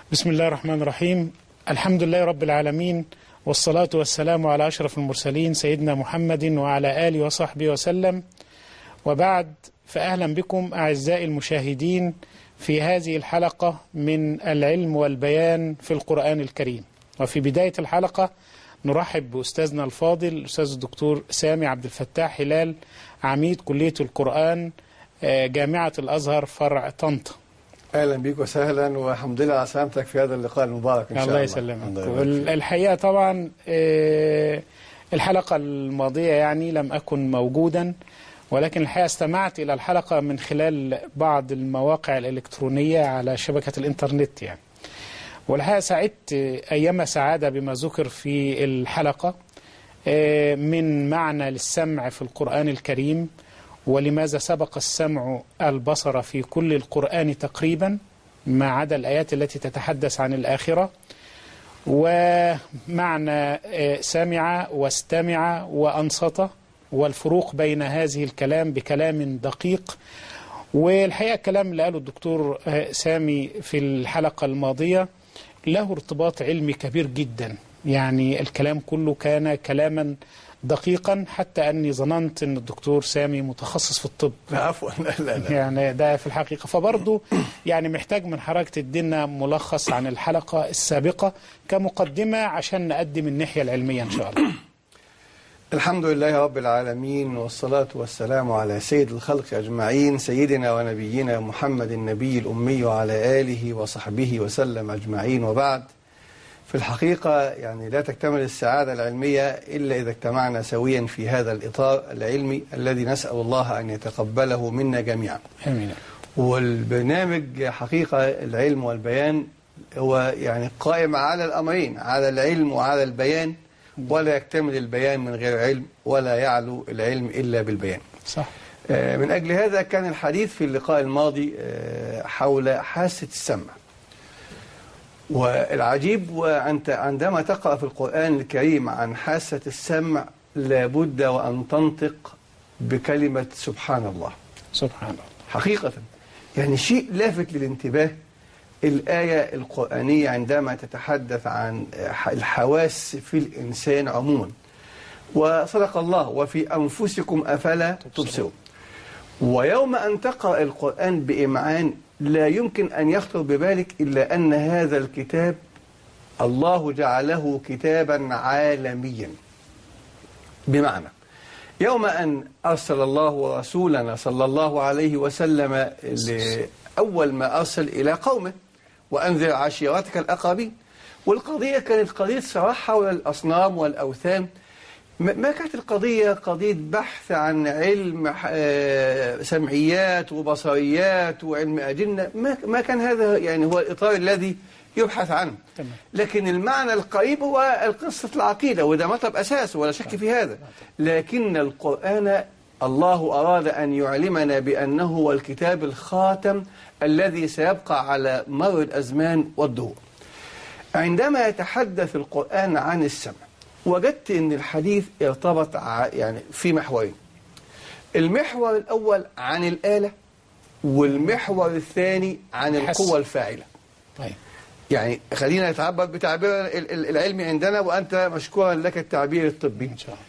بسم الله الرحمن الرحيم الحمد لله رب العالمين والصلاة والسلام على أشرف المرسلين سيدنا محمد وعلى آله وصحبه وسلم وبعد فأهلا بكم أعزائي المشاهدين في هذه الحلقة من العلم والبيان في القرآن الكريم وفي بداية الحلقة نرحب بأستاذنا الفاضل الأستاذ الدكتور سامي عبد الفتاح هلال عميد كلية القرآن جامعة الأزهر فرع طنطا اهلا بيك وسهلا والحمد لله على سلامتك في هذا اللقاء المبارك ان شاء الله الله يسلمك والحقيقه طبعا آه، الحلقه الماضيه يعني لم اكن موجودا ولكن الحقيقه استمعت الى الحلقه من خلال بعض المواقع الالكترونيه على شبكه الانترنت يعني والحقيقه سعدت ايما سعاده بما ذكر في الحلقه آه، من معنى للسمع في القران الكريم ولماذا سبق السمع البصر في كل القرآن تقريبا ما عدا الآيات التي تتحدث عن الآخرة ومعنى سمع واستمع وأنصت والفروق بين هذه الكلام بكلام دقيق والحقيقة الكلام اللي قاله الدكتور سامي في الحلقة الماضية له ارتباط علمي كبير جدا يعني الكلام كله كان كلاما دقيقا حتى أني ظننت أن الدكتور سامي متخصص في الطب عفوا لا لا لا يعني ده في الحقيقة فبرضه يعني محتاج من حضرتك تدينا ملخص عن الحلقة السابقة كمقدمة عشان نقدم الناحية العلمية إن شاء الله الحمد لله رب العالمين والصلاة والسلام على سيد الخلق أجمعين سيدنا ونبينا محمد النبي الأمي وعلى آله وصحبه وسلم أجمعين وبعد في الحقيقة يعني لا تكتمل السعادة العلمية إلا إذا اجتمعنا سويا في هذا الإطار العلمي الذي نسأل الله أن يتقبله منا جميعا آمين والبرنامج حقيقة العلم والبيان هو يعني قائم على الأمرين على العلم وعلى البيان ولا يكتمل البيان من غير علم ولا يعلو العلم إلا بالبيان صح آه، من أجل هذا كان الحديث في اللقاء الماضي آه، حول حاسة السمع والعجيب وأنت عندما تقرأ في القرآن الكريم عن حاسة السمع لابد وأن تنطق بكلمة سبحان الله سبحان الله حقيقة يعني شيء لافت للانتباه الآية القرآنية عندما تتحدث عن الحواس في الإنسان عموما وصدق الله وفي أنفسكم أفلا تبصرون ويوم أن تقرأ القرآن بإمعان لا يمكن أن يخطر ببالك إلا أن هذا الكتاب الله جعله كتابا عالميا بمعنى يوم أن أرسل الله رسولنا صلى الله عليه وسلم أول ما أرسل إلى قومه وأنذر عشيرتك الأقربين والقضية كانت قضية صراحة حول الأصنام والأوثان ما كانت القضية قضية بحث عن علم آه، سمعيات وبصريات وعلم أجنة ما ما كان هذا يعني هو الإطار الذي يبحث عنه تمام. لكن المعنى القريب هو القصة العقيدة وده مطلب أساس ولا شك في هذا لكن القرآن الله أراد أن يعلمنا بأنه هو الكتاب الخاتم الذي سيبقى على مر الأزمان والدهور عندما يتحدث القرآن عن السمع وجدت أن الحديث ارتبط ع- يعني في محورين المحور الأول عن الآلة والمحور الثاني عن الحس. القوة الفاعلة طيب يعني خلينا نتعبر بتعبير ال- ال- العلمي عندنا وأنت مشكورا لك التعبير الطبي إن شاء الله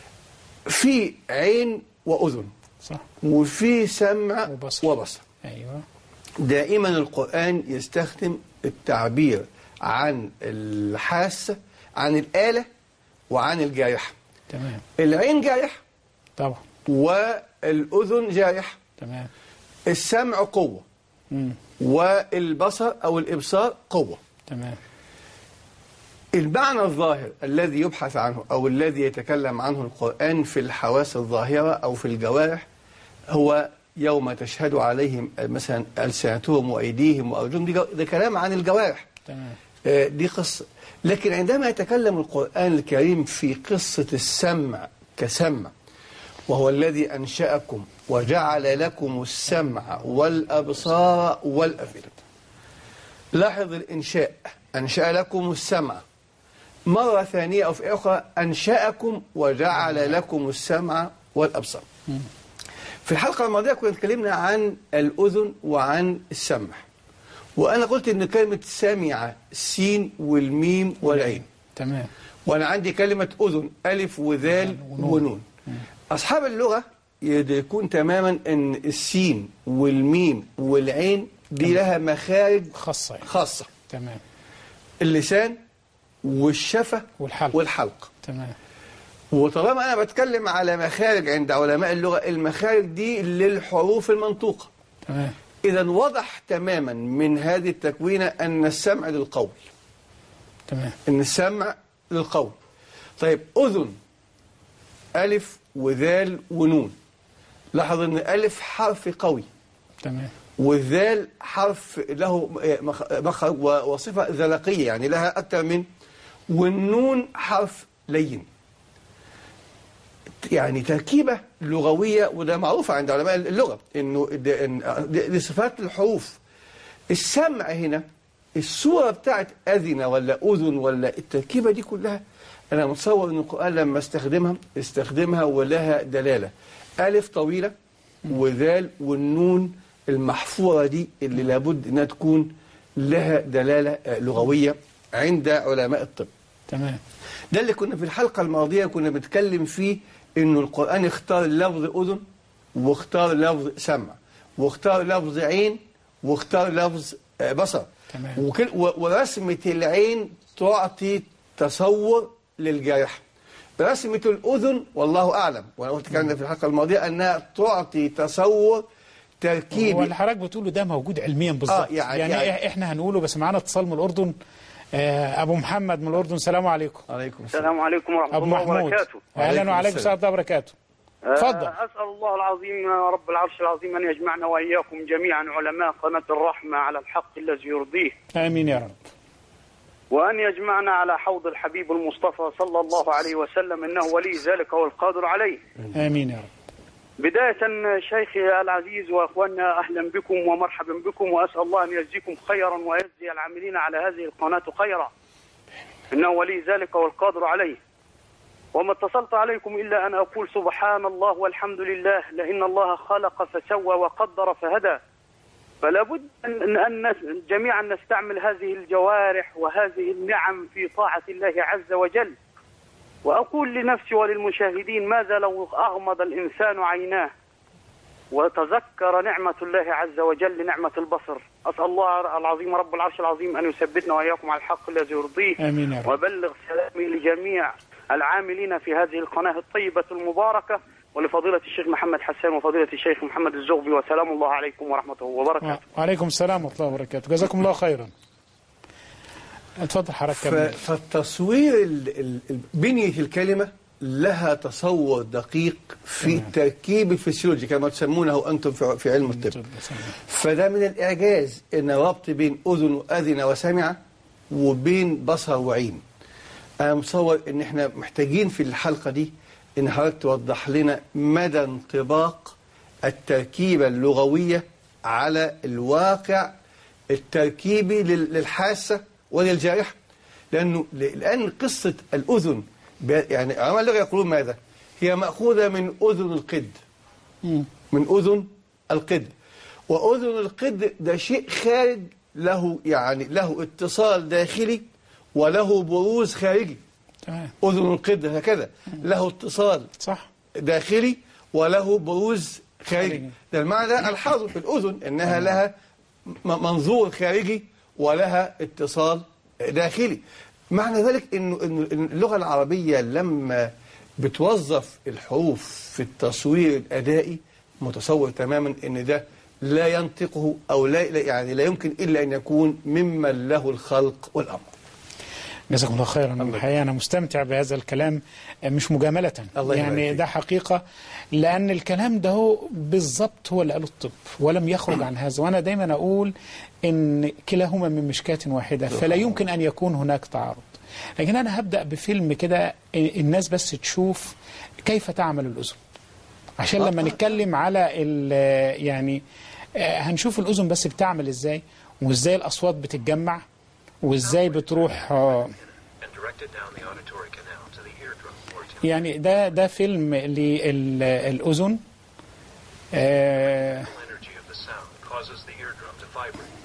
في عين وأذن صح وفي سمع وبصر. وبصر أيوه دائما القرآن يستخدم التعبير عن الحاسة عن الآلة وعن الجارحة تمام العين جارحة طبعا والأذن جارحة تمام السمع قوة مم. والبصر أو الإبصار قوة تمام المعنى الظاهر الذي يبحث عنه أو الذي يتكلم عنه القرآن في الحواس الظاهرة أو في الجوارح هو يوم تشهد عليهم مثلا ألسنتهم وأيديهم وأرجلهم دي جو- ده كلام عن الجوارح تمام آه، دي قصة لكن عندما يتكلم القرآن الكريم في قصة السمع كسمع وهو الذي أنشأكم وجعل لكم السمع والأبصار والأفئدة لاحظ الإنشاء أنشأ لكم السمع مرة ثانية أو في أخرى أنشأكم وجعل لكم السمع والأبصار في الحلقة الماضية كنا اتكلمنا عن الأذن وعن السمع وأنا قلت إن كلمة سمع السين والميم والعين تمام وأنا عندي كلمة أذن ألف وذال ونون. ونون أصحاب اللغة يكون تماما إن السين والميم والعين دي لها مخارج خاصة يعني. خاصة تمام اللسان والشفة والحلق والحلق تمام وطالما أنا بتكلم على مخارج عند علماء اللغة المخارج دي للحروف المنطوقة تمام إذا وضح تماما من هذه التكوينة أن السمع للقول تمام أن السمع للقول طيب أذن ألف وذال ونون لاحظ أن ألف حرف قوي تمام والذال حرف له مخ- مخرج و- وصفة ذلقية يعني لها أكثر من والنون حرف لين يعني تركيبة لغوية وده معروف عند علماء اللغة إنه ده- إن- دي دي صفات الحروف السمع هنا الصورة بتاعت أذن ولا أذن ولا التركيبة دي كلها أنا متصور إن القرآن لما استخدمها استخدمها ولها دلالة ألف طويلة وذال والنون المحفورة دي اللي لابد إنها تكون لها دلالة آه، لغوية عند علماء الطب تمام ده اللي كنا في الحلقة الماضية كنا بنتكلم فيه إنه القرآن اختار لفظ أذن واختار لفظ سمع واختار لفظ عين واختار لفظ آه، بصر تمام. وكل و- ورسمة العين تعطي تصور للجارحة رسمة الأذن والله أعلم وأنا قلت كان في الحلقة الماضية أنها تعطي تصور هو تركيبي اللي حضرتك بتقوله ده موجود علميا بالظبط آه، يعني- يعني, يعني- احنا هنقوله بس معانا اتصال من الاردن آه ابو محمد من الاردن السلام عليكم عليكم السلام السلام عليكم ورحمة ابو الله محمود وبركاته اهلا وعليكم وعليكم السلام. السلام ورحمه الله وبركاته اتفضل. آه، أسأل الله العظيم رب العرش العظيم أن يجمعنا وإياكم جميعا علماء قناة الرحمة على الحق الذي يرضيه امين يا رب وأن يجمعنا على حوض الحبيب المصطفى صلى الله عليه وسلم إنه ولي ذلك والقادر عليه امين يا رب بداية شيخي العزيز وأخواننا أهلا بكم ومرحبا بكم وأسأل الله أن يجزيكم خيرا ويجزي العاملين على هذه القناة خيرا إنه ولي ذلك والقادر عليه وما اتصلت عليكم إلا أن أقول سبحان الله والحمد لله لأن الله خلق فسوى وقدر فهدى فلا بد أن, أن نس- جميعا نستعمل هذه الجوارح وهذه النعم في طاعة الله عز وجل وأقول لنفسي وللمشاهدين ماذا لو أغمض الإنسان عيناه وتذكر نعمة الله عز وجل نعمة البصر أسأل الله العظيم رب العرش العظيم أن يثبتنا وإياكم على الحق الذي يرضيه امين يا رب وبلغ سلامي لجميع العاملين في هذه القناة الطيبة المباركة ولفضيلة الشيخ محمد حسان وفضيلة الشيخ محمد الزغبي وسلام الله عليكم ورحمته وبركاته وعليكم السلام ورحمه الله وبركاته جزاكم الله خيرا اتفضل حضرتك ف- كمل فالتصوير ال- ال- ال- بنية الكلمة لها تصور دقيق في تمام. التركيب الفسيولوجي كما تسمونه أنتم في في علم الطب فده من الإعجاز أن ربط بين أذن وأذن وسمع وبين بصر وعين أنا متصور أن احنا محتاجين في الحلقة دي أن حضرتك توضح لنا مدى انطباق التركيبة اللغوية على الواقع التركيبي لل- للحاسة وللجارحة لأنه لأن قصة الأذن ب- يعني علماء اللغة يقولون ماذا؟ هي مأخوذة من أذن القد مم. من أذن القد وأذن القد ده شيء خارج له يعني له اتصال داخلي وله بروز خارجي تمام أذن القد هكذا له اتصال صح داخلي وله بروز خارجي خارجي. ده المعنى الحاضر في الأذن إنها لها م- منظور خارجي ولها اتصال داخلي معنى ذلك إنه إنه إن اللغة العربية لما بتوظف الحروف في التصوير الأدائي متصور تماما إن ده لا ينطقه أو لا لا- يعني لا يمكن إلا أن يكون ممن له الخلق والأمر جزاكم الله خيرا الحقيقه انا مستمتع بهذا الكلام مش مجامله الله يبارك يعني فيك. ده حقيقه لان الكلام ده هو بالظبط هو اللي قاله الطب ولم يخرج عن هذا وانا دايما اقول ان كلاهما من مشكاه واحده فلا يمكن ان يكون هناك تعارض لكن انا هبدا بفيلم كده الناس بس تشوف كيف تعمل الاذن عشان لما نتكلم على ال- يعني آه، هنشوف الاذن بس بتعمل ازاي وازاي الاصوات بتتجمع وازاي بتروح آه، and directed down the auditory canal to the eardrum or to يعني ده ده فيلم للأذن آه energy of the sound causes the eardrum to vibrate.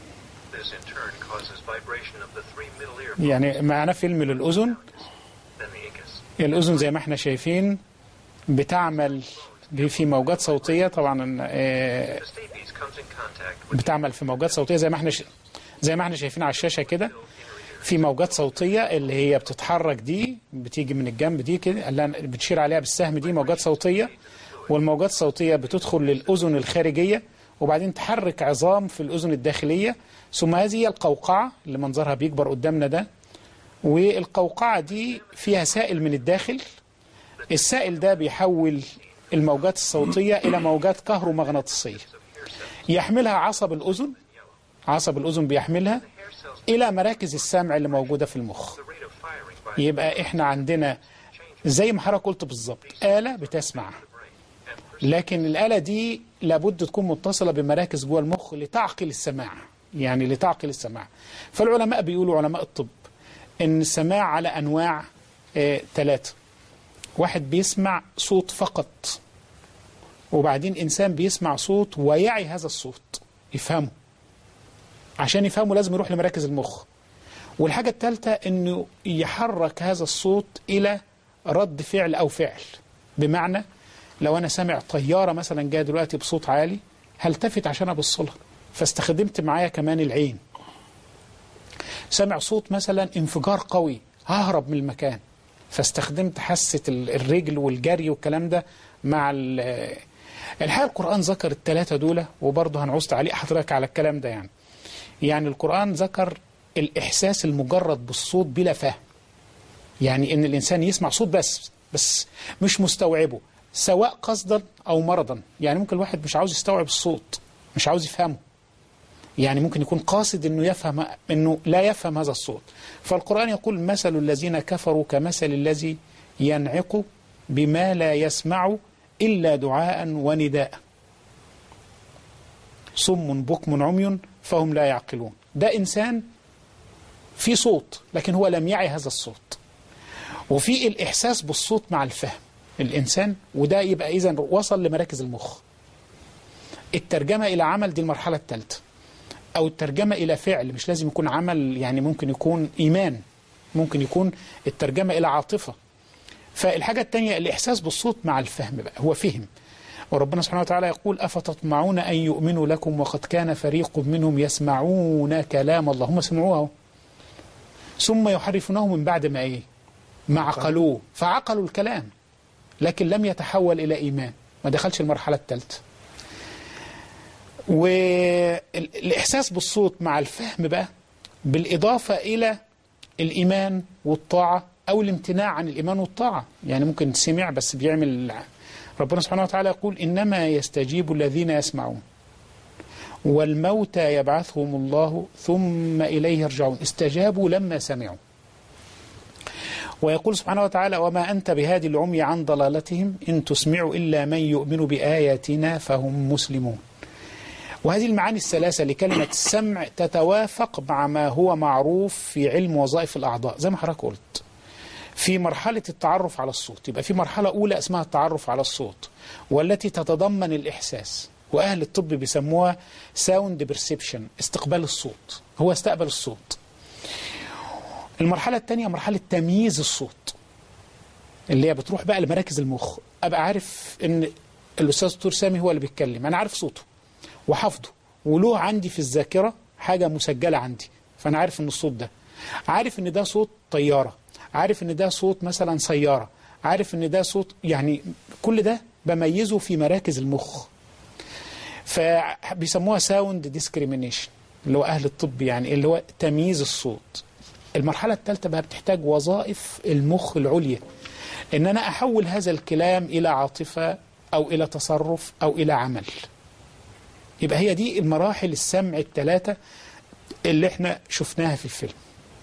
This in turn causes vibration of the three middle ear يعني معنا فيلم للأذن then the incus. الأذن زي ما احنا شايفين بتعمل في موجات صوتية طبعا آه، The stapes comes in contact with بتعمل في موجات صوتية زي ما احنا ش... زي ما احنا شايفين على الشاشة كده في موجات صوتية اللي هي بتتحرك دي بتيجي من الجنب دي كده اللي أنا بتشير عليها بالسهم دي موجات صوتية والموجات الصوتية بتدخل للأذن الخارجية وبعدين تحرك عظام في الأذن الداخلية ثم هذه هي القوقعة اللي منظرها بيكبر قدامنا ده والقوقعة دي فيها سائل من الداخل السائل ده بيحول الموجات الصوتية إلى موجات كهرومغناطيسية يحملها عصب الأذن عصب الأذن بيحملها إلى مراكز السمع اللي موجودة في المخ the rate of firing by يبقى إحنا عندنا زي ما حضرتك قلت بالظبط آلة بتسمع لكن الآلة دي لابد تكون متصلة بمراكز جوه المخ لتعقل السماع يعني لتعقل السماع فالعلماء بيقولوا علماء الطب إن السماع على أنواع ثلاثة واحد بيسمع صوت فقط وبعدين إنسان بيسمع صوت ويعي هذا الصوت يفهمه عشان يفهمه لازم يروح لمراكز المخ والحاجة الثالثة انه يحرك هذا الصوت الى رد فعل او فعل بمعنى لو انا سامع طيارة مثلا جاية دلوقتي بصوت عالي هلتفت عشان ابص لها فاستخدمت معايا كمان العين سامع صوت مثلا انفجار قوي ههرب من المكان فاستخدمت حاسة ال- الرجل والجري والكلام ده مع ال- الحقيقة القرآن ذكر الثلاثة دول وبرضه هنعوز تعليق حضرتك على الكلام ده يعني يعني القرآن ذكر الإحساس المجرد بالصوت بلا فهم يعني إن الإنسان يسمع صوت بس بس مش مستوعبه سواء قصدا أو مرضا يعني ممكن الواحد مش عاوز يستوعب الصوت مش عاوز يفهمه يعني ممكن يكون قاصد انه يفهم انه لا يفهم هذا الصوت فالقرآن يقول مثل الذين كفروا كمثل الذي ينعق بما لا يسمع إلا دعاء ونداء صم بكم عمي فهم لا يعقلون ده إنسان في صوت لكن هو لم يعي هذا الصوت وفي الإحساس بالصوت مع الفهم الإنسان وده يبقى إذا وصل لمراكز المخ الترجمة إلى عمل دي المرحلة الثالثة أو الترجمة إلى فعل مش لازم يكون عمل يعني ممكن يكون إيمان ممكن يكون الترجمة إلى عاطفة فالحاجة الثانية الإحساس بالصوت مع الفهم بقى هو فهم وربنا سبحانه وتعالى يقول أفتطمعون أن يؤمنوا لكم وقد كان فريق منهم يسمعون كلام الله هم سمعوه ثم يحرفونه من بعد ما إيه ما عقلوه فعقلوا الكلام لكن لم يتحول إلى إيمان ما دخلش المرحلة الثالثة والإحساس بالصوت مع الفهم بقى بالإضافة إلى الإيمان والطاعة أو الامتناع عن الإيمان والطاعة يعني ممكن سمع بس بيعمل ربنا سبحانه وتعالى يقول إنما يستجيب الذين يسمعون والموتى يبعثهم الله ثم إليه يرجعون استجابوا لما سمعوا ويقول سبحانه وتعالى وما أنت بهادي العمي عن ضلالتهم إن تسمع إلا من يؤمن بآياتنا فهم مسلمون وهذه المعاني الثلاثة لكلمة السمع تتوافق مع ما هو معروف في علم وظائف الأعضاء زي ما حضرتك قلت في مرحلة التعرف على الصوت يبقى في مرحلة أولى اسمها التعرف على الصوت والتي تتضمن الإحساس وأهل الطب بيسموها ساوند بيرسبشن استقبال الصوت هو استقبل الصوت المرحلة الثانية مرحلة تمييز الصوت اللي هي بتروح بقى لمراكز المخ أبقى عارف إن الأستاذ دكتور سامي هو اللي بيتكلم أنا عارف صوته وحافظه وله عندي في الذاكرة حاجة مسجلة عندي فأنا عارف إن الصوت ده عارف إن ده صوت طيارة عارف إن ده صوت مثلا سيارة عارف إن ده صوت يعني كل ده بميزه في مراكز المخ فبيسموها ساوند ديسكريمينيشن اللي هو أهل الطب يعني اللي هو تمييز الصوت المرحلة الثالثة بقى بتحتاج وظائف المخ العليا إن أنا أحول هذا الكلام إلى عاطفة أو إلى تصرف أو إلى عمل يبقى هي دي المراحل السمع الثلاثة اللي احنا شفناها في الفيلم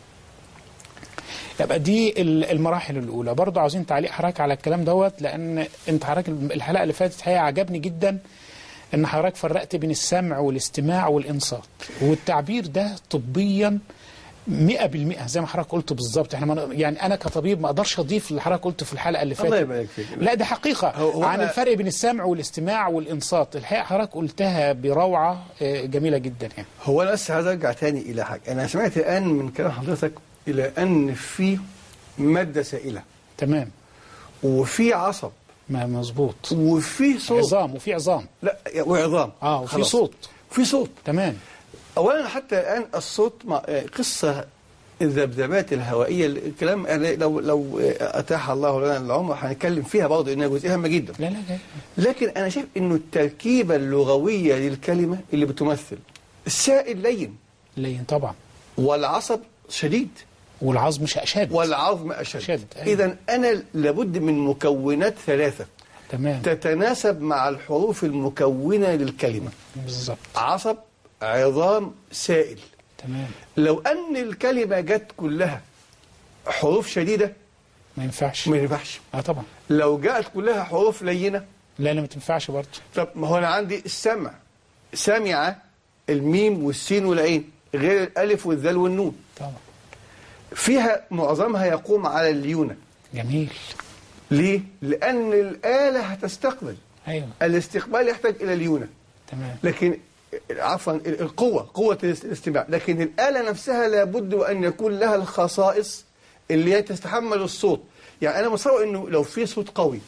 يبقى دي المراحل الأولى برضه عاوزين تعليق حضرتك على الكلام دوت لأن أنت حضرتك الحلقة اللي فاتت هي عجبني جدا إن حضرتك فرقت بين السمع والاستماع والإنصات والتعبير ده طبيا مئة بالمئة زي ما حضرتك قلت بالظبط احنا ما- يعني انا كطبيب ما اقدرش اضيف اللي حضرتك قلته في الحلقه اللي فاتت الله يبارك فيك. لا ده حقيقه هو- هو عن أنا- الفرق بين السمع والاستماع والانصات الحقيقه حضرتك قلتها بروعه آه، جميله جدا يعني هو انا بس عايز ارجع تاني الى حاجه انا سمعت الان من كلام حضرتك الى ان في ماده سائله تمام وفي عصب ما مظبوط وفي صوت عظام وفي عظام لا وعظام اه وفي خلاص. صوت في صوت تمام اولا حتى الان الصوت مع قصه الذبذبات الهوائيه الكلام يعني لو لو اتاح الله لنا العمر هنتكلم فيها برضه انها جزئيه هامه جدا لا لا جاي. لكن انا شايف انه التركيبه اللغويه للكلمه اللي بتمثل السائل لين لين طبعا والعصب شديد والعظم شقشاد والعظم اشد شد، أيوة. اذا انا لابد من مكونات ثلاثه تمام تتناسب مع الحروف المكونه للكلمه بالظبط عصب عظام سائل تمام لو ان الكلمه جت كلها حروف شديده ما ينفعش ما ينفعش اه طبعا لو جاءت كلها حروف لينه لا لا ما تنفعش برضه طب ما هو انا عندي السمع سمع الميم والسين والعين غير الالف والذال والنون طبعا فيها معظمها يقوم على الليونه جميل ليه؟ لأن الآلة هتستقبل ايوه الاستقبال يحتاج إلى ليونة تمام لكن عفوا القوة قوة الاستماع لكن الآلة نفسها لابد أن يكون لها الخصائص اللي هي تستحمل الصوت يعني أنا متصور أنه لو في صوت قوي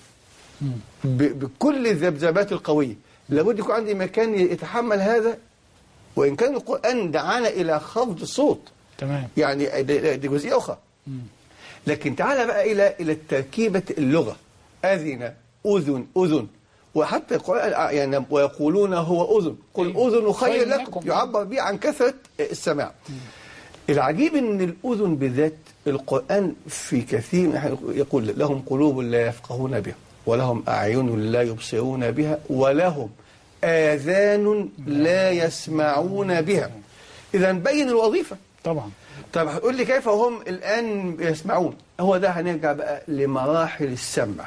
ب- بكل الذبذبات القوية لابد يكون عندي مكان يتحمل هذا وإن كان القرآن دعانا إلى خفض الصوت تمام يعني دي دي جزئية أخرى لكن تعال بقى إلى إلى تركيبة اللغة أذن أذن أذن وحتى القرآن يعني ويقولون هو أذن قل أيوة. أذن خير خير لكم لكم. يعبر به عن كثرة السماع العجيب أن الأذن بالذات القرآن في كثير من الأحيان يقول لهم قلوب لا يفقهون بها ولهم أعين لا يبصرون بها ولهم آذان لا يسمعون بها إذا بين الوظيفة طبعا طب هتقول لي كيف هم الآن يسمعون هو ده هنرجع بقى لمراحل السمع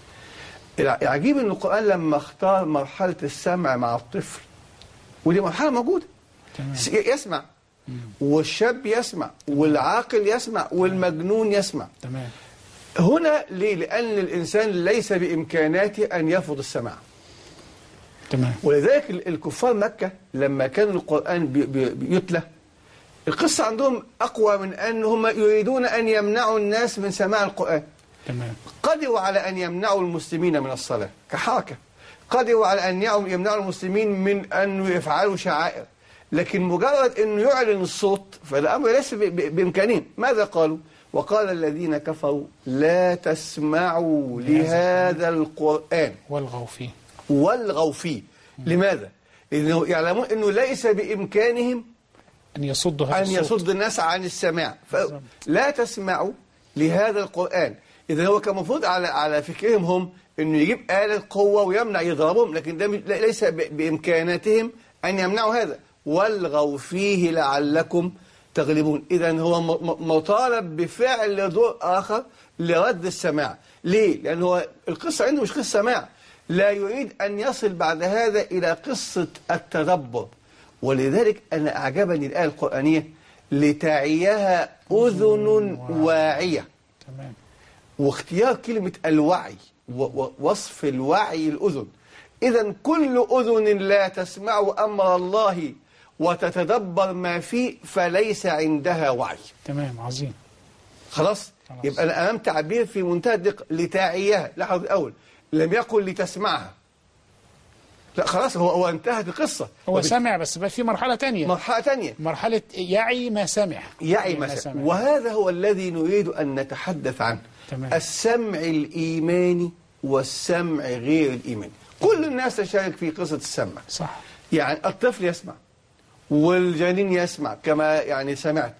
الع- العجيب ان القرآن لما اختار مرحلة السمع مع الطفل ودي مرحلة موجودة تمام. س- يسمع والشاب يسمع والعاقل يسمع والمجنون يسمع تمام هنا ليه؟ لأن الإنسان ليس بإمكاناته أن يفض السماع تمام ولذلك ال- الكفار مكة لما كان القرآن بي- بي- بيتلى القصة عندهم أقوى من أن هم يريدون أن يمنعوا الناس من سماع القرآن تمام قدروا على أن يمنعوا المسلمين من الصلاة كحركة قدروا على أن يعم- يمنعوا المسلمين من أن يفعلوا شعائر لكن مجرد أنه يعلن الصوت فالأمر ليس ب- ب- بإمكانهم ماذا قالوا وقال الذين كفروا لا تسمعوا لهذا القرآن والغوا فيه والغوا فيه لماذا؟ لأنه يعلمون أنه ليس بإمكانهم ان يصدوا هذا أن الصوت يصد الناس عن السماع فلا تسمعوا لهذا القرآن إذا هو كان المفروض على على فكرهم هم أنه يجيب آلة قوة ويمنع يضربهم لكن ده مش- ليس ب- بإمكاناتهم أن يمنعوا هذا والغوا فيه لعلكم تغلبون إذا هو م- م- مطالب بفعل دور آخر لرد السماع ليه؟ لأن هو القصة عنده مش قصة سماع لا يريد أن يصل بعد هذا إلى قصة التدبر ولذلك أنا أعجبني الآية القرآنية لتعيها أذن واعية تمام واختيار كلمة الوعي و- ووصف الوعي الأذن إذا كل أذن لا تسمع أمر الله وتتدبر ما فيه فليس عندها وعي تمام عظيم خلاص خلاص. يبقى أنا أمام تعبير في منتهى الدقة لتعيها لاحظ الأول لم يقل لتسمعها لا خلاص هو هو انتهت القصة هو وبت- سمع بس بقى في مرحله تانية مرحلة تانية مرحله يعي ما سمع يعي مثلا وهذا هو الذي نريد أن نتحدث عنه تمام. السمع الإيماني والسمع غير الإيماني كل الناس تشارك في قصة السمع صح يعني الطفل يسمع والجنين يسمع كما يعني سمعت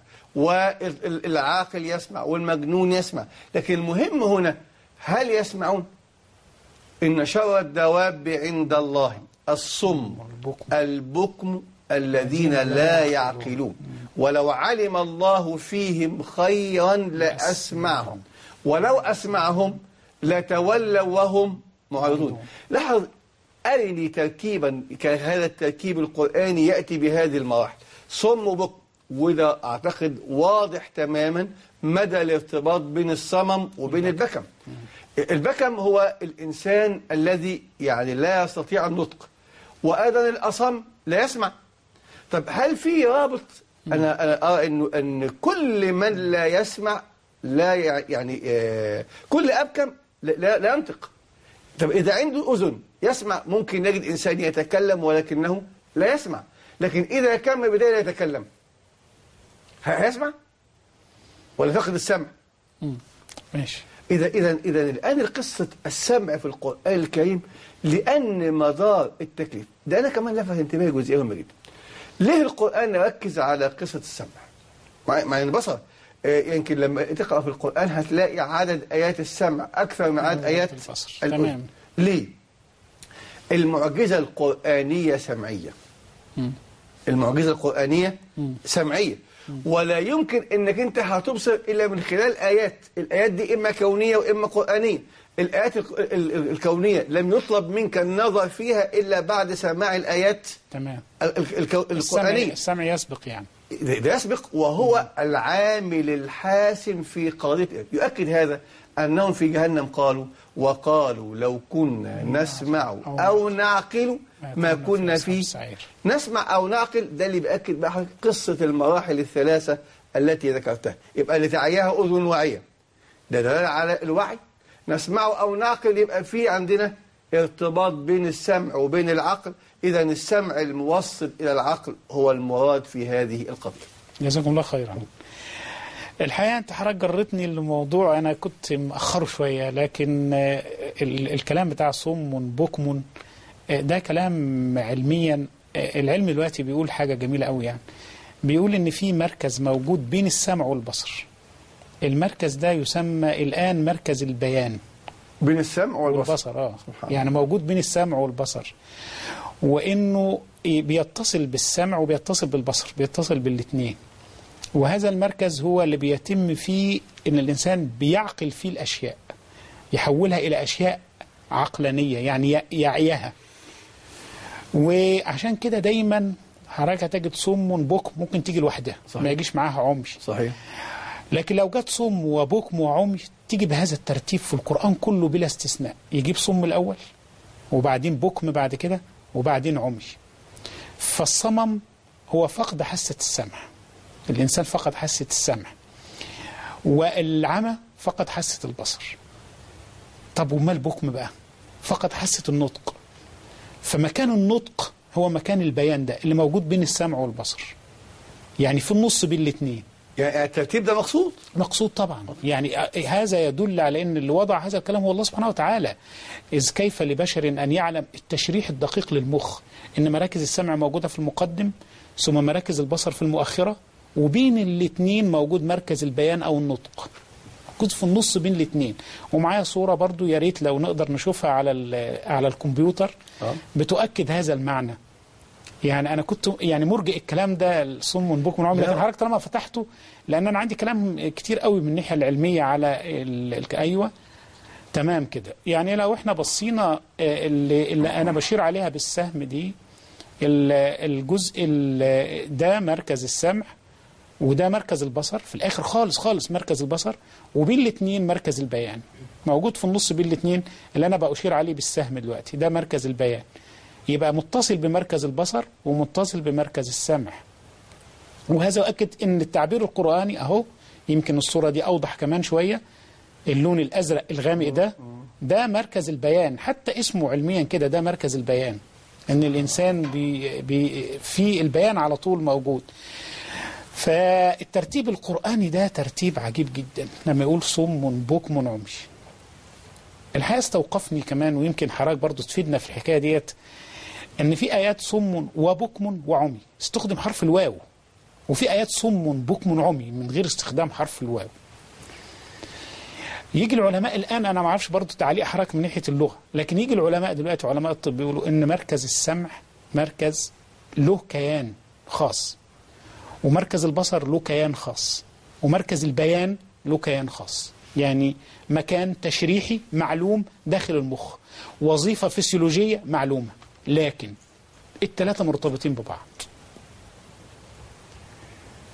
والعاقل يسمع والمجنون يسمع لكن المهم هنا هل يسمعون إن شر الدواب عند الله الصم والبكم. البكم الذين لا يعقلون ولو علم الله فيهم خيرا لأسمعهم ولو أسمعهم لتولوا وهم معرضون لاحظ أرني تركيبا كهذا التركيب القرآني يأتي بهذه المراحل صم بكم وده أعتقد واضح تماما مدى الارتباط بين الصمم وبين البكم البكم هو الإنسان الذي يعني لا يستطيع النطق وأيضا الأصم لا يسمع طب هل في رابط أنا أنا أرى إنه أن كل من لا يسمع لا يع- يعني آه، كل أبكم لا- لا, لا ينطق طب إذا عنده أذن يسمع ممكن نجد إنسان يتكلم ولكنه لا يسمع لكن إذا كان من البداية لا يتكلم ه- هيسمع ولا فقد السمع ماشي إذا إذا إذا الآن قصة السمع في القرآن الكريم لأن مدار التكليف ده أنا كمان لفت انتباهي جزئية مهمة جدا ليه القرآن ركز على قصة السمع مع مع إن البصر آه، يمكن لما تقرأ في القرآن هتلاقي عدد آيات السمع أكثر من عدد آيات البصر. الأذن. تمام. ليه؟ المعجزة القرآنية سمعية مم. المعجزة القرآنية سمعية ولا يمكن انك انت هتبصر الا من خلال ايات الايات دي اما كونية واما قرآنية الايات الك- ال- ال- الكونية لم يطلب منك النظر فيها الا بعد سماع الايات تمام ال- ال- الكو- السمع, القرآنية السمع يسبق يعني ده ده يسبق وهو العامل الحاسم في قضية يؤكد هذا أنهم في جهنم قالوا وقالوا لو كنا نسمع أو نعقل ما كنا في في السعير. نسمع أو نعقل ده اللي بيأكد بقى حضرتك قصة المراحل الثلاثة التي ذكرتها يبقى اللي تعياها أذن واعية ده دلالة على الوعي نسمعه أو نعقل يبقى في عندنا ارتباط بين السمع وبين العقل إذا السمع الموصل إلى العقل هو المراد في هذه القضية جزاكم الله خيرا الحقيقة أنت حضرتك جرتني لموضوع أنا كنت مأخره شوية لكن آه، ال- الكلام بتاع صم بكم آه، ده كلام علميا آه، العلم دلوقتي بيقول حاجة جميلة قوي يعني بيقول إن في مركز موجود بين السمع والبصر المركز ده يسمى الآن مركز البيان بين السمع والبصر والبصر اه سبحان يعني موجود بين السمع والبصر وانه بيتصل بالسمع وبيتصل بالبصر بيتصل بالاثنين وهذا المركز هو اللي بيتم فيه ان الانسان بيعقل فيه الاشياء يحولها الى اشياء عقلانيه يعني ي- يعيها وعشان كده دايما حضرتك هتجد صم بكم ممكن تيجي لوحدها صحيح. ما يجيش معاها عمي صحيح لكن لو جت صم وبكم وعمي تيجي بهذا الترتيب في القرآن كله بلا استثناء يجيب صم الأول وبعدين بكم بعد كده وبعدين عمي فالصمم هو فقد حاسة السمع الإنسان فقد حاسة السمع والعمى فقد حاسة البصر طب وما البكم بقى فقد حاسة النطق فمكان النطق هو مكان البيان ده اللي موجود بين السمع والبصر يعني في النص بين الاثنين يعني الترتيب ده مقصود مقصود طبعا يعني هذا يدل على ان اللي وضع هذا الكلام هو الله سبحانه وتعالى اذ كيف لبشر ان يعلم التشريح الدقيق للمخ ان مراكز السمع موجوده في المقدم ثم مراكز البصر في المؤخره وبين الاثنين موجود مركز البيان او النطق موجود في النص بين الاثنين ومعايا صوره برضو يا ريت لو نقدر نشوفها على ال- على الكمبيوتر آه. بتؤكد هذا المعنى يعني انا كنت يعني مرجئ الكلام ده الصم بكم عمي لا. لكن حضرتك طالما فتحته لان انا عندي كلام كتير قوي من الناحيه العلميه على ال... ال... ايوه تمام كده يعني لو احنا بصينا آه، اللي, اللي انا بشير عليها بالسهم دي ال- الجزء ال- ده مركز السمع وده مركز البصر في الاخر خالص خالص مركز البصر وبين الاثنين مركز البيان موجود في النص بين الاثنين اللي انا بأشير عليه بالسهم دلوقتي ده مركز البيان يبقى متصل بمركز البصر ومتصل بمركز السمع وهذا يؤكد ان التعبير القرآني اهو يمكن الصورة دي اوضح كمان شوية اللون الازرق الغامق ده ده مركز البيان حتى اسمه علميا كده ده مركز البيان ان الانسان بي بي في البيان على طول موجود فالترتيب القرآني ده ترتيب عجيب جدا لما يقول صم بكم عمي الحقيقة استوقفني كمان ويمكن حضرتك برضو تفيدنا في الحكاية ديت ان في ايات صم وبكم وعمي استخدم حرف الواو وفي ايات صم بكم عمي من غير استخدام حرف الواو يجي العلماء الان انا ما اعرفش برضه تعليق حضرتك من ناحيه اللغه لكن يجي العلماء دلوقتي علماء الطب يقولوا ان مركز السمع مركز له كيان خاص ومركز البصر له كيان خاص ومركز البيان له كيان خاص يعني مكان تشريحي معلوم داخل المخ وظيفة فسيولوجية معلومة لكن الثلاثة مرتبطين ببعض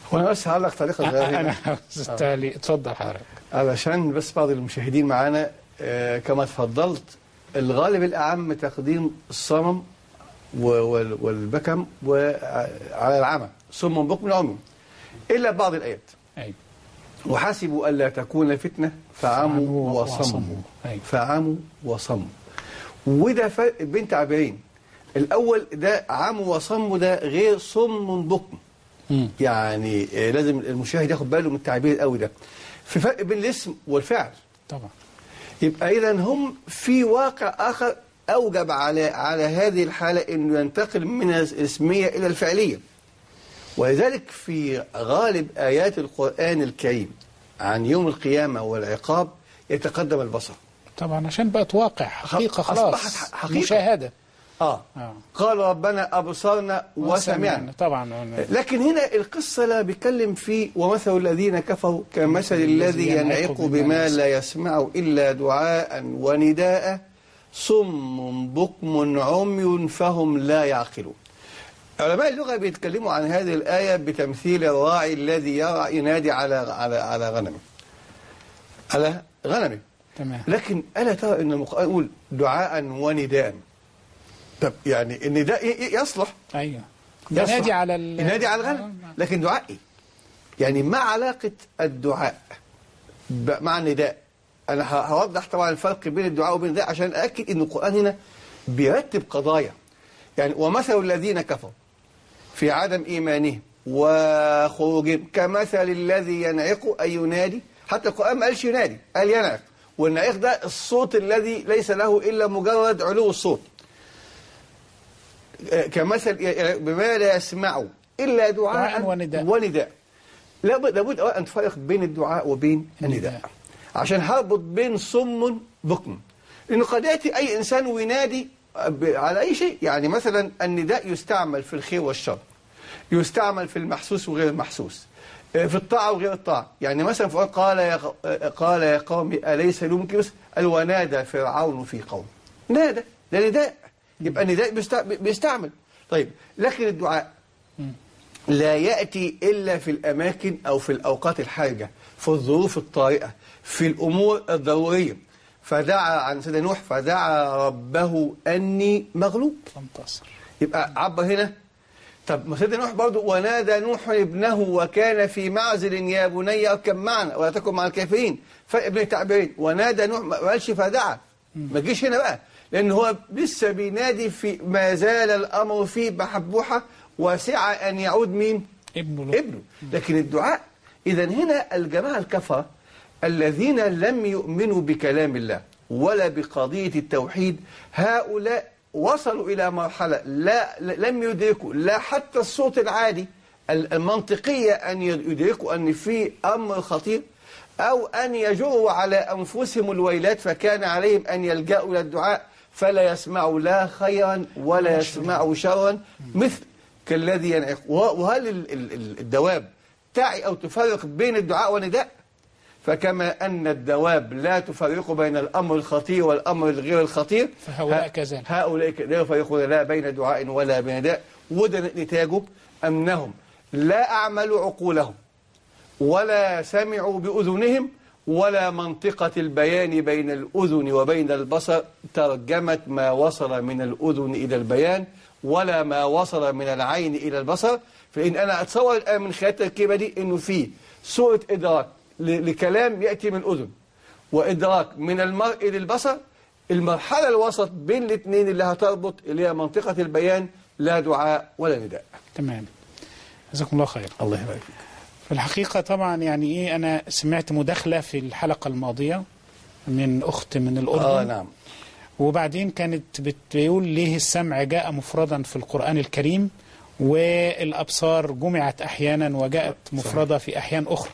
وانا بس هعلق تعليق صغير انا هنا. استهلي اتفضل حضرتك علشان بس بعض المشاهدين معانا آه، كما تفضلت الغالب الأعم تقديم الصمم و- وال- والبكم وعلى العمى صم بكم عمي إلا بعض الآيات ايوه وحسبوا ألا تكون فتنة فعموا فعموا وصموا وصموا. أيوة. فعموا وصموا وده فرق بين تعبيرين الأول ده عموا وصموا ده غير صم بكم مم. يعني آه، لازم المشاهد ياخد باله من التعبير القوي ده في فرق بين الاسم والفعل طبعا يبقى إذا هم في واقع آخر أوجب على على هذه الحالة أنه ينتقل من الاسمية إلى الفعلية ولذلك في غالب آيات القرآن الكريم عن يوم القيامة والعقاب يتقدم البصر طبعا عشان بقت واقع حقيقة أصبحت خلاص حقيقة. مشاهدة آه. آه. قال ربنا أبصرنا وسمعنا طبعا لكن هنا القصة لا بيتكلم في ومثل الذين كفروا كمثل الذي ينعق بما لا يسمع إلا دعاء ونداء صم بكم عمي فهم لا يعقلون علماء اللغة بيتكلموا عن هذه الآية بتمثيل الراعي الذي يرعى ينادي على على على غنمه على غنمه تمام لكن ألا ترى أن القرآن يقول دعاء ونداء طب يعني النداء ي- ي- يصلح ايوه يصلح. ينادي على ال... ينادي على الغنم لكن دعاء ايه يعني ما علاقة الدعاء ب- مع النداء أنا ه- هوضح طبعا الفرق بين الدعاء وبين النداء عشان أأكد أن القرآن هنا بيرتب قضايا يعني ومثل الذين كفروا في عدم إيمانهم وخروجهم كمثل الذي ينعق أي ينادي حتى القرآن ما قالش ينادي قال ينعق والنعيق ده الصوت الذي ليس له إلا مجرد علو الصوت آه، كمثل بما لا يسمع إلا دعاء دعاء ونداء. ونداء لابد لابد أن تفرق بين الدعاء وبين النداء النداء. عشان هربط بين صم بكم لأنه قد يأتي أي إنسان وينادي ب- على أي شيء يعني مثلا النداء يستعمل في الخير والشر يستعمل في المحسوس وغير المحسوس آه، في الطاعة وغير الطاعة يعني مثلا في القرآن قال يا ق- آه، قال يا قوم أليس لي ملك مصر قال ونادى فرعون في قوم نادى ده نداء يبقى النداء بيستع- بيستعمل طيب لكن الدعاء لا يأتي إلا في الأماكن أو في الأوقات الحرجة في الظروف الطارئة في الأمور الضرورية فدعا عن سيدنا نوح فدعا ربه أني مغلوب فانتصر يبقى عبر هنا طب ما سيدنا نوح برضه ونادى نوح ابنه وكان في معزل يا بني اركب معنا ولا تكن مع الكافرين فرق بين التعبيرين ونادى نوح ما قالش فدعا ما تجيش هنا بقى لان هو لسه بينادي في ما زال الامر فيه بحبوحه وسعى ان يعود مين؟ ابنه له ابنه لكن الدعاء إذا هنا الجماعة الكفرة الذين لم يؤمنوا بكلام الله ولا بقضية التوحيد هؤلاء وصلوا إلى مرحلة لا لم يدركوا لا حتى الصوت العادي المنطقية أن يدركوا أن في أمر خطير أو أن يجروا على أنفسهم الويلات فكان عليهم أن يلجأوا إلى الدعاء فلا يسمعوا لا خيرا ولا يسمعوا شرا مثل كالذي ينعق وهل ال- ال- ال- الدواب تعي أو تفرق بين الدعاء والنداء فكما أن الدواب لا تفرق بين الأمر الخطير والأمر الغير الخطير فهؤلاء ه- كذلك. هؤلاء ك- لا يفرقون لا بين دعاء ولا بين نداء وده نتاجه أنهم لا أعملوا عقولهم ولا سمعوا بأذنهم ولا منطقة البيان بين الأذن وبين البصر ترجمت ما وصل من الأذن إلى البيان ولا ما وصل من العين إلى البصر فإن أنا أتصور الآن من خلال التركيبة دي إنه في سوء إدراك ل- لكلام يأتي من الأذن وإدراك من المرء للبصر المرحلة الوسط بين الاثنين اللي هتربط اللي هي منطقة البيان لا دعاء ولا نداء تمام جزاكم الله خير الله يبارك فيك في الحقيقة طبعا يعني إيه أنا سمعت مداخلة في الحلقة الماضية من أخت من الأردن آه نعم وبعدين كانت بتقول ليه السمع جاء مفردا في القرآن الكريم والأبصار جمعت أحيانا وجاءت مفردة في أحيان أخرى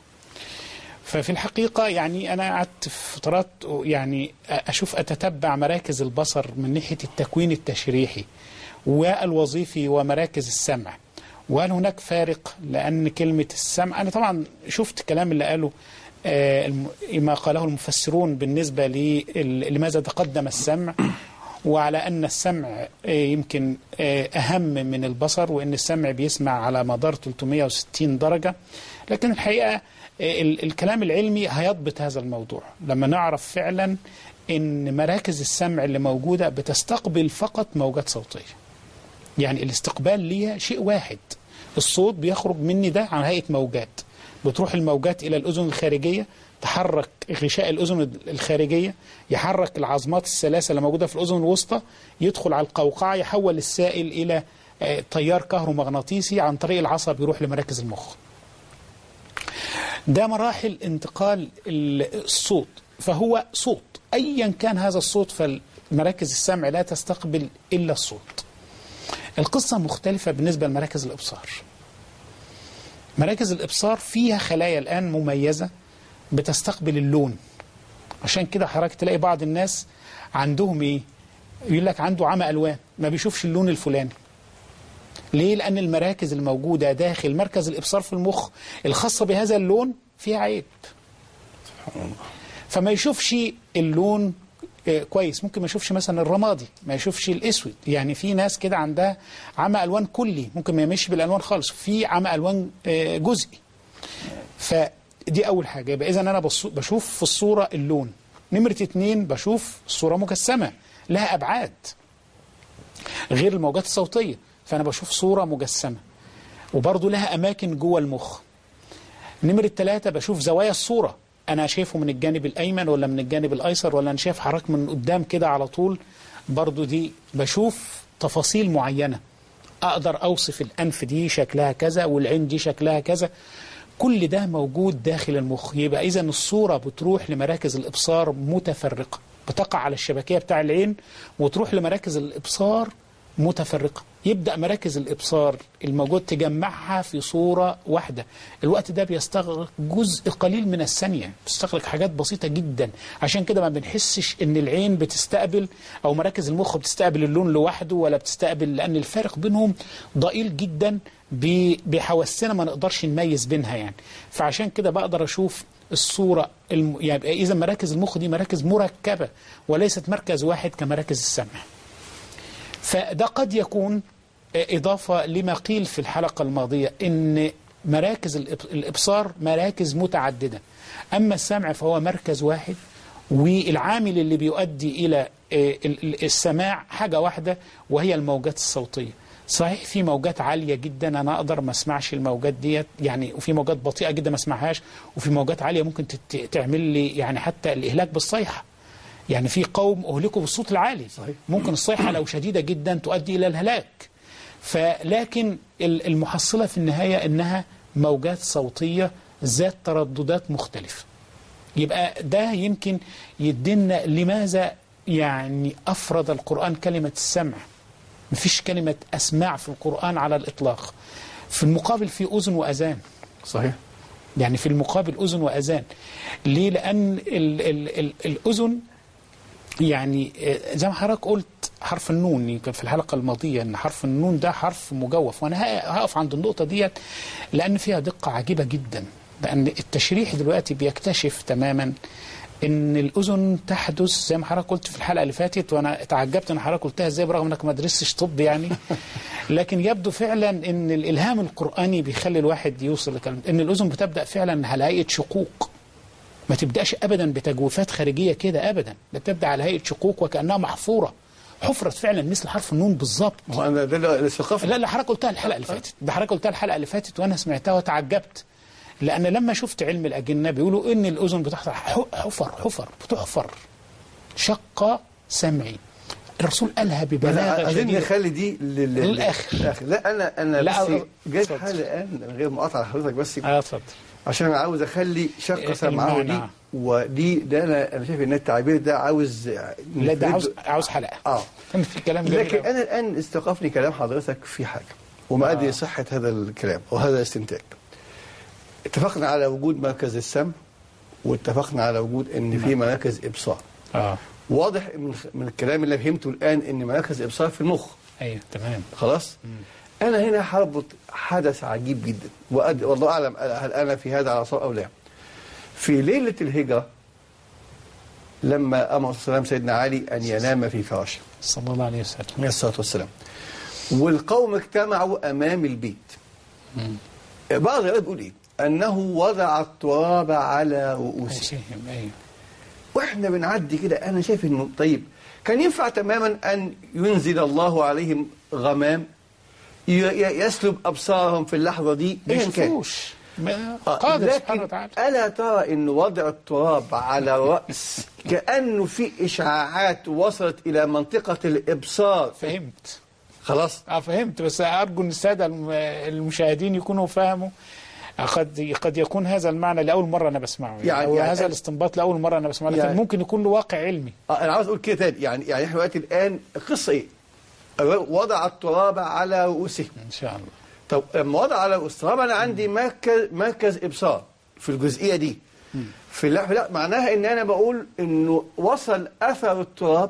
ففي الحقيقة يعني أنا قعدت في فترات يعني أشوف أتتبع مراكز البصر من ناحية التكوين التشريحي والوظيفي ومراكز السمع وهل هناك فارق لأن كلمة السمع أنا طبعا شفت كلام اللي قاله آه، الم- ما قاله المفسرون بالنسبة لي- ال- لماذا تقدم السمع وعلى أن السمع آه، يمكن آه، أهم من البصر وأن السمع بيسمع على مدار 360 درجة لكن الحقيقة آه، ال- الكلام العلمي هيضبط هذا الموضوع لما نعرف فعلا أن مراكز السمع اللي موجودة بتستقبل فقط موجات صوتية يعني الاستقبال ليها شيء واحد الصوت بيخرج مني ده عن هيئة موجات بتروح الموجات إلى الأذن الخارجية تحرك غشاء الأذن الخارجية يحرك العظمات الثلاثة اللي موجودة في الأذن الوسطى يدخل على القوقعة يحول السائل إلى آه، تيار كهرومغناطيسي عن طريق العصب يروح لمراكز المخ ده مراحل انتقال ال- الصوت فهو صوت أيا كان هذا الصوت فمراكز السمع لا تستقبل إلا الصوت القصة مختلفة بالنسبة لمراكز الإبصار مراكز الإبصار فيها خلايا الآن مميزة بتستقبل اللون عشان كده حضرتك تلاقي بعض الناس عندهم إيه يقول لك عنده عمى ألوان ما بيشوفش اللون الفلاني ليه؟ لأن المراكز الموجودة داخل مركز الإبصار في المخ الخاصة بهذا اللون فيها عيب فما يشوفش اللون آه، كويس ممكن ما يشوفش مثلا الرمادي ما يشوفش الاسود يعني في ناس كده عندها عمى الوان كلي ممكن ما يمشي بالالوان خالص في عمى الوان آه، جزئي فدي اول حاجه يبقى اذا انا بص- بشوف في الصوره اللون نمره اتنين بشوف الصوره مجسمه لها ابعاد غير الموجات الصوتيه فانا بشوف صوره مجسمه وبرضه لها اماكن جوه المخ نمرة ثلاثة بشوف زوايا الصورة أنا شايفه من الجانب الأيمن ولا من الجانب الأيسر ولا أنا شايف حضرتك من قدام كده على طول برضو دي بشوف تفاصيل معينة أقدر أوصف الأنف دي شكلها كذا والعين دي شكلها كذا كل ده موجود داخل المخ يبقى إذا الصورة بتروح لمراكز الإبصار متفرقة بتقع على الشبكية بتاع العين وتروح لمراكز الإبصار متفرقة يبدأ مراكز الإبصار الموجود تجمعها في صورة واحدة الوقت ده بيستغرق جزء قليل من الثانية بيستغرق حاجات بسيطة جدا عشان كده ما بنحسش ان العين بتستقبل او مراكز المخ بتستقبل اللون لوحده ولا بتستقبل لان الفارق بينهم ضئيل جدا ب- بحواسنا ما نقدرش نميز بينها يعني فعشان كده بقدر اشوف الصورة الم... يعني إذا مراكز المخ دي مراكز مركبة وليست مركز واحد كمراكز السمع فده قد يكون إضافة لما قيل في الحلقة الماضية إن مراكز الإب- الإبصار مراكز متعددة أما السمع فهو مركز واحد والعامل اللي بيؤدي إلى آه، ال- ال- السماع حاجة واحدة وهي الموجات الصوتية صحيح في موجات عالية جدا أنا أقدر ما أسمعش الموجات ديت يعني وفي موجات بطيئة جدا ما أسمعهاش وفي موجات عالية ممكن تت- تعمل لي يعني حتى الإهلاك بالصيحة يعني في قوم أهلكوا بالصوت العالي صحيح. ممكن الصيحة لو شديدة جدا تؤدي إلى الهلاك فلكن ال- المحصلة في النهاية أنها موجات صوتية ذات ترددات مختلفة يبقى ده يمكن يدينا لماذا يعني أفرد القرآن كلمة السمع مفيش كلمة أسماع في القرآن على الإطلاق في المقابل في أذن وأذان صحيح يعني في المقابل أذن وأذان ليه لأن ال ال ال الأذن يعني آه، زي ما حضرتك قلت حرف النون يمكن في الحلقة الماضية أن حرف النون ده حرف مجوف وأنا ه- هقف عند النقطة ديت لأن فيها دقة عجيبة جدا لأن التشريح دلوقتي بيكتشف تماما ان الاذن تحدث زي ما حضرتك قلت في الحلقه اللي فاتت وانا اتعجبت ان حضرتك قلتها ازاي برغم انك ما درستش طب يعني لكن يبدو فعلا ان الالهام القراني بيخلي الواحد يوصل لكلام ان الاذن بتبدا فعلا على هيئه شقوق ما تبداش ابدا بتجويفات خارجيه كده ابدا ده بتبدا على هيئه شقوق وكانها محفوره حفرت فعلا مثل حرف النون بالظبط ما هو أنا ده اللي- الثقافة لا لا حضرتك قلتها الحلقه اللي فاتت ده حضرتك قلتها الحلقه اللي فاتت وانا سمعتها وتعجبت لان لما شفت علم الاجنه بيقولوا ان الاذن بتحصل ح- حفر حفر بتحفر شق سمعي الرسول قالها ببلاغه عايزين شديده نخلي دي لل- للآخر. للآخر. لا انا انا لا، بس أه، جاي اتفضل. حاجه الان من غير مقاطعه حضرتك بس اه اتفضل عشان انا عاوز اخلي شقه إيه، سمعه دي المعنى. ودي ده انا انا شايف ان التعبير ده عاوز لا ده عاوز عاوز حلقه اه في كلام جميل لكن أوي. انا الان استوقفني كلام حضرتك في حاجه وما ادري صحه هذا الكلام وهذا الاستنتاج اتفقنا على وجود مركز السمع واتفقنا على وجود ان في مراكز ابصار اه واضح من من الكلام اللي فهمته الان ان مراكز ابصار في المخ ايوه تمام خلاص انا هنا هربط حدث عجيب جدا وأد... والله اعلم هل انا في هذا على صواب او لا في ليله الهجره لما أمر السلام سيدنا علي أن ينام في فراشه صلى الله عليه وسلم عليه الصلاة والسلام والقوم اجتمعوا أمام البيت بعض الروايات بيقول إيه أنه وضع التراب على رؤوسهم أيوة. أيوه واحنا بنعدي كده انا شايف انه طيب كان ينفع تماما ان ينزل الله عليهم غمام ي- ي- يسلب ابصارهم في اللحظه دي ما ايا كان يشوفوش ما- آه، قادر سبحانه لكن وتعالى الا ترى ان وضع التراب على الراس كانه في اشعاعات وصلت الى منطقه الابصار فهمت خلاص اه فهمت بس ارجو ان الساده الم- المشاهدين يكونوا فهموا قد قد يكون هذا المعنى لاول مره انا بسمعه يعني, يعني- أو يعني هذا الاستنباط لاول مره انا بسمعه لكن يعني- ممكن يكون له واقع علمي آه، انا عاوز اقول كده تاني يعني يعني احنا دلوقتي الان القصه ايه وضع التراب على رؤوسهم ان شاء الله طب لما وضع على الاسطراب انا عندي مركز مركز ابصار في الجزئيه دي في لا لا معناها ان انا بقول انه وصل اثر التراب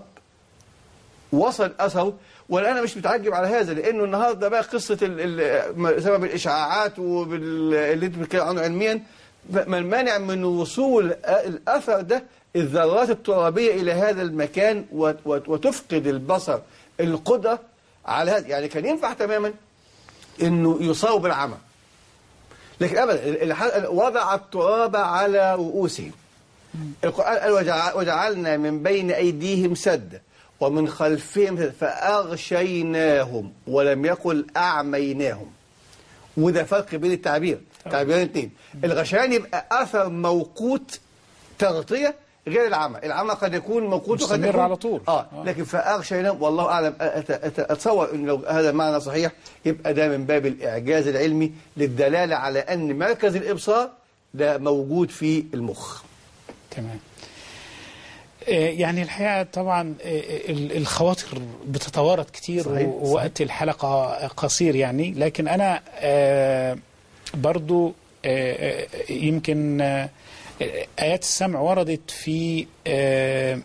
وصل اثره وانا أنا مش متعجب على هذا لانه النهارده بقى قصه ال ال سبب الاشعاعات واللي انت بتتكلم عنه علميا ما المانع من وصول الاثر ده الذرات الترابيه الى هذا المكان وت- وت- وتفقد البصر القدره على هذا يعني كان ينفع تماما انه يصاب بالعمى لكن ابدا ال- الح- وضع التراب على رؤوسهم القران قال وجع- وجعلنا من بين ايديهم سدا ومن خلفهم سدا فاغشيناهم ولم يقل اعميناهم وده فرق بين التعبير تعبيرين اثنين الغشيان يبقى اثر موقوت تغطيه غير العمى العمى قد يكون موقوت وقد مستمر يكون على طول. اه آه. لكن فاغشيناهم والله اعلم أت- أت- اتصور ان لو هذا المعنى صحيح يبقى ده من باب الاعجاز العلمي للدلاله على ان مركز الابصار ده موجود في المخ تمام آه، يعني الحقيقة طبعا آه، ال- الخواطر بتتوارد كتير صحيح، و- ووقت الحلقة قصير يعني لكن أنا آه، برضو آه، آه، يمكن آه، آيات السمع وردت في آه،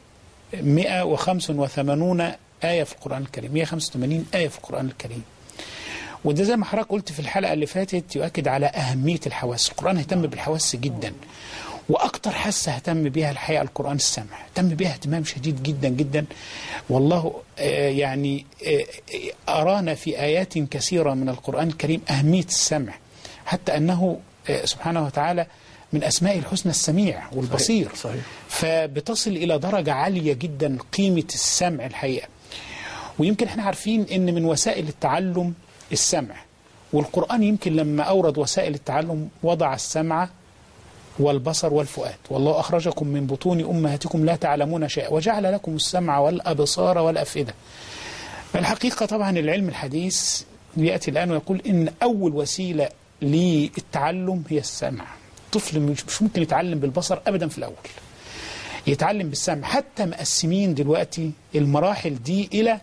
185 آية في القرآن الكريم 185 آية في القرآن الكريم وده زي ما حضرتك قلت في الحلقة اللي فاتت يؤكد على أهمية الحواس القرآن اهتم بالحواس جدا وأكتر حاسة اهتم بها الحقيقة القرآن السمع اهتم بها اهتمام شديد جدا جدا والله آه، يعني آه، آه، أرانا في آيات كثيرة من القرآن الكريم أهمية السمع حتى أنه آه، سبحانه وتعالى من أسماء الحسنى السميع والبصير صحيح. فبتصل إلى درجة عالية جدا قيمة السمع الحقيقة ويمكن احنا عارفين ان من وسائل التعلم السمع والقرآن يمكن لما أورد وسائل التعلم وضع السمع والبصر والفؤاد والله أخرجكم من بطون أمهاتكم لا تعلمون شيئا وجعل لكم السمع والأبصار والأفئدة الحقيقة طبعا العلم الحديث يأتي الآن ويقول إن أول وسيلة للتعلم هي السمع الطفل مش مش ممكن يتعلم بالبصر أبدا في الأول يتعلم بالسمع حتى مقسمين دلوقتي المراحل دي إلى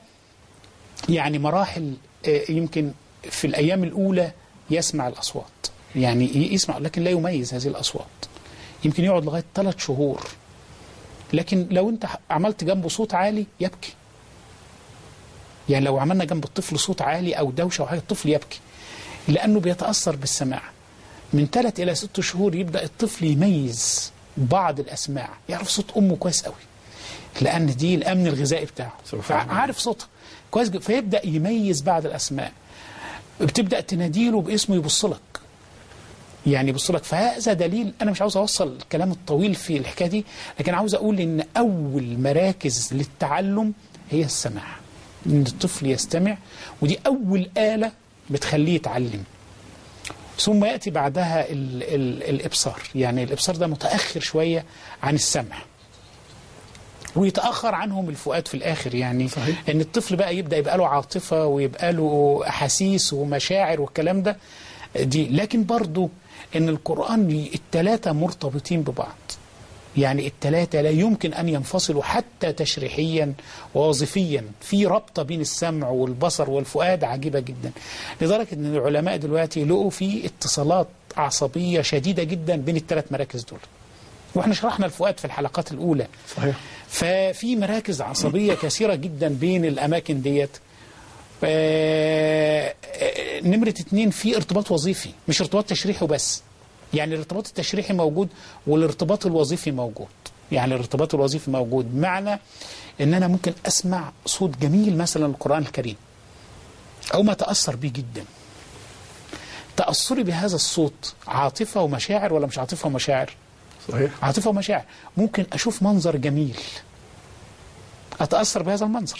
يعني مراحل آه، يمكن في الأيام الأولى يسمع الأصوات يعني ي- يسمع لكن لا يميز هذه الأصوات يمكن يقعد لغاية ثلاث شهور لكن لو أنت ح- عملت جنبه صوت عالي يبكي يعني لو عملنا جنب الطفل صوت عالي أو دوشة أو حاجة الطفل يبكي لأنه بيتأثر بالسماع من ثلاث إلى ست شهور يبدأ الطفل يميز بعض الأسماع يعرف صوت أمه كويس قوي لأن دي الأمن الغذائي بتاعه سبحان الله. عارف صوتها كويس جدا فيبدأ يميز بعض الأسماء بتبدأ تناديله باسمه يبص لك يعني يبص لك فهذا دليل انا مش عاوز اوصل الكلام الطويل في الحكايه دي لكن عاوز اقول ان اول مراكز للتعلم هي السماع ان الطفل يستمع ودي اول اله بتخليه يتعلم ثم ياتي بعدها ال ال الابصار يعني الابصار ده متاخر شويه عن السمع ويتاخر عنهم الفؤاد في الاخر يعني صحيح. ان الطفل بقى يبدا يبقى له عاطفه ويبقى له احاسيس ومشاعر والكلام ده دي لكن برضو ان القران الثلاثه مرتبطين ببعض يعني الثلاثه لا يمكن ان ينفصلوا حتى تشريحيا ووظيفيا في رابطه بين السمع والبصر والفؤاد عجيبه جدا لدرجه ان العلماء دلوقتي لقوا في اتصالات عصبيه شديده جدا بين الثلاث مراكز دول واحنا شرحنا الفؤاد في الحلقات الاولى صحيح ففي مراكز عصبية كثيرة جدا بين الأماكن ديت آه، آه، نمرة اتنين في ارتباط وظيفي مش ارتباط تشريحي وبس يعني الارتباط التشريحي موجود والارتباط الوظيفي موجود يعني الارتباط الوظيفي موجود معنى ان انا ممكن اسمع صوت جميل مثلا القرآن الكريم او ما تأثر بيه جدا تأثري بهذا الصوت عاطفة ومشاعر ولا مش عاطفة ومشاعر صحيح عاطفة ومشاعر ممكن أشوف منظر جميل أتأثر بهذا المنظر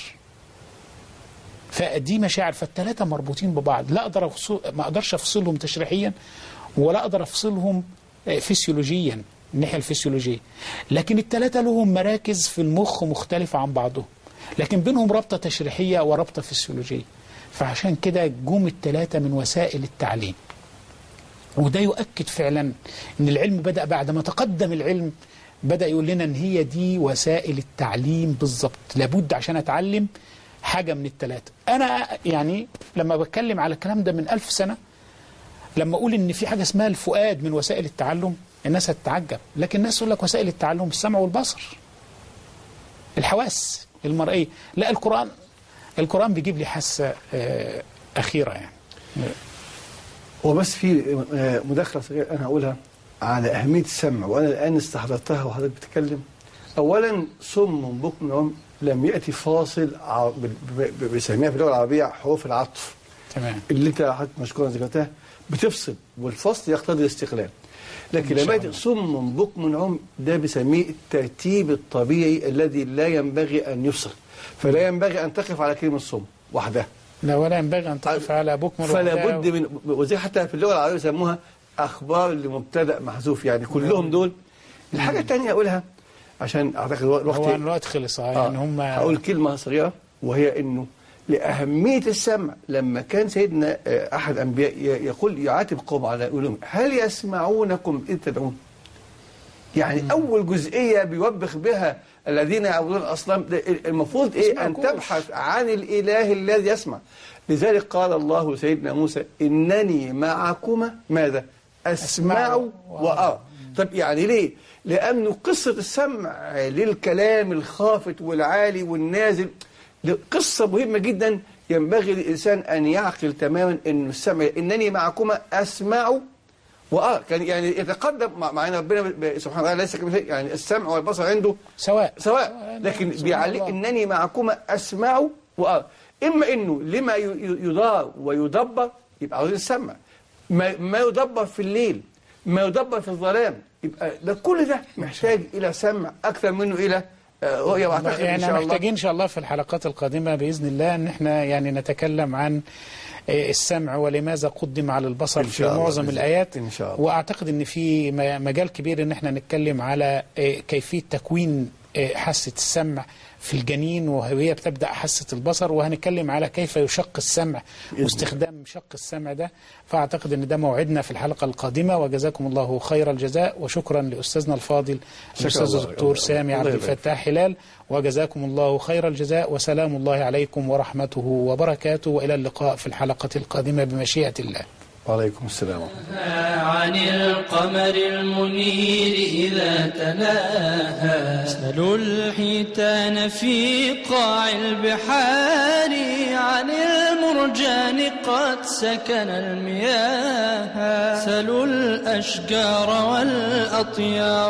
فدي مشاعر فالثلاثة مربوطين ببعض لا أقدر أفصل ما أقدرش أفصلهم تشريحيا ولا أقدر أفصلهم آه، فسيولوجيا من الناحية الفسيولوجية لكن الثلاثة لهم مراكز في المخ مختلفة عن بعضهم لكن بينهم رابطة تشريحية ورابطة فسيولوجية فعشان كده جم الثلاثة من وسائل التعليم وده يؤكد فعلا ان العلم بدا بعد ما تقدم العلم بدا يقول لنا ان هي دي وسائل التعليم بالظبط لابد عشان اتعلم حاجه من الثلاثه انا يعني لما بتكلم على الكلام ده من ألف سنه لما اقول ان في حاجه اسمها الفؤاد من وسائل التعلم الناس هتتعجب لكن الناس تقول لك وسائل التعلم السمع والبصر الحواس المرئيه لا القران القران بيجيب لي حاسه آه، اخيره يعني هو بس في آه، مداخلة صغيرة أنا هقولها على أهمية السمع وأنا الآن استحضرتها وحضرتك بتتكلم أولا صم بكم عم لم يأتي فاصل ع- ب- ب- ب- بيسميها في اللغة العربية حروف العطف تمام اللي أنت حضرتك مشكورا ذكرتها بتفصل والفصل يقتضي الاستقلال لكن إن شاء لما يأتي الله. صم بكم عم ده بيسميه الترتيب الطبيعي الذي لا ينبغي أن يفصل فلا ينبغي أن تقف على كلمة صم وحدها لا ولا ينبغي ان تقف على بكم فلا بد من وزي حتى في اللغه العربيه يسموها اخبار لمبتدا محذوف يعني كلهم دول الحاجه الثانيه اقولها عشان اعتقد الوقت هو الوقت خلص اه يعني هم هقول كلمه صغيره وهي انه لاهميه السمع لما كان سيدنا آه، احد الانبياء ي- يقول يعاتب قوم على يقول لهم هل يسمعونكم اذ تدعون يعني اول جزئيه بيوبخ بها الذين يعبدون الاصنام ده المفروض ايه ان يسمعكوش. تبحث عن الاله الذي يسمع لذلك قال الله لسيدنا موسى انني معكما ماذا اسمع أسمع وارى طب يعني ليه لانه قصه السمع للكلام الخافت والعالي والنازل ده قصه مهمه جدا ينبغي للانسان ان يعقل تماما ان السمع انني معكما اسمع واه كان يعني يتقدم مع معنا ربنا ب- سبحانه وتعالى ليس كمثله يعني السمع والبصر عنده سواء سواء لكن سبحان بيعلق الله. انني معكما اسمع وارى اما انه لما ي- ي- يدار ويدبر يبقى عاوزين السمع ما, ما يدبر في الليل ما يدبر في الظلام يبقى ده كل ده محتاج الى سمع اكثر منه الى آه، رؤيه واعتقد ان احنا شاء الله محتاجين ان شاء الله في الحلقات القادمه باذن الله ان احنا يعني نتكلم عن آه، السمع ولماذا قدم على البصر إن في شاء الله معظم بإذن- الايات إن شاء الله. واعتقد ان في م- مجال كبير ان احنا نتكلم على آه، كيفيه تكوين آه، حاسه السمع في الجنين وهي بتبدا حاسه البصر وهنتكلم على كيف يشق السمع واستخدام شق السمع ده فاعتقد ان ده موعدنا في الحلقه القادمه وجزاكم الله خير الجزاء وشكرا لاستاذنا الفاضل الاستاذ الله. الدكتور الله سامي عبد يبارك. الفتاح هلال وجزاكم الله خير الجزاء وسلام الله عليكم ورحمته وبركاته والى اللقاء في الحلقه القادمه بمشيئه الله وعليكم السلام ورحمة الله. عن القمر المنير إذا تلاها سلوا الحيتان في قاع البحار عن المرجان قد سكن المياه سلوا الأشجار والأطيار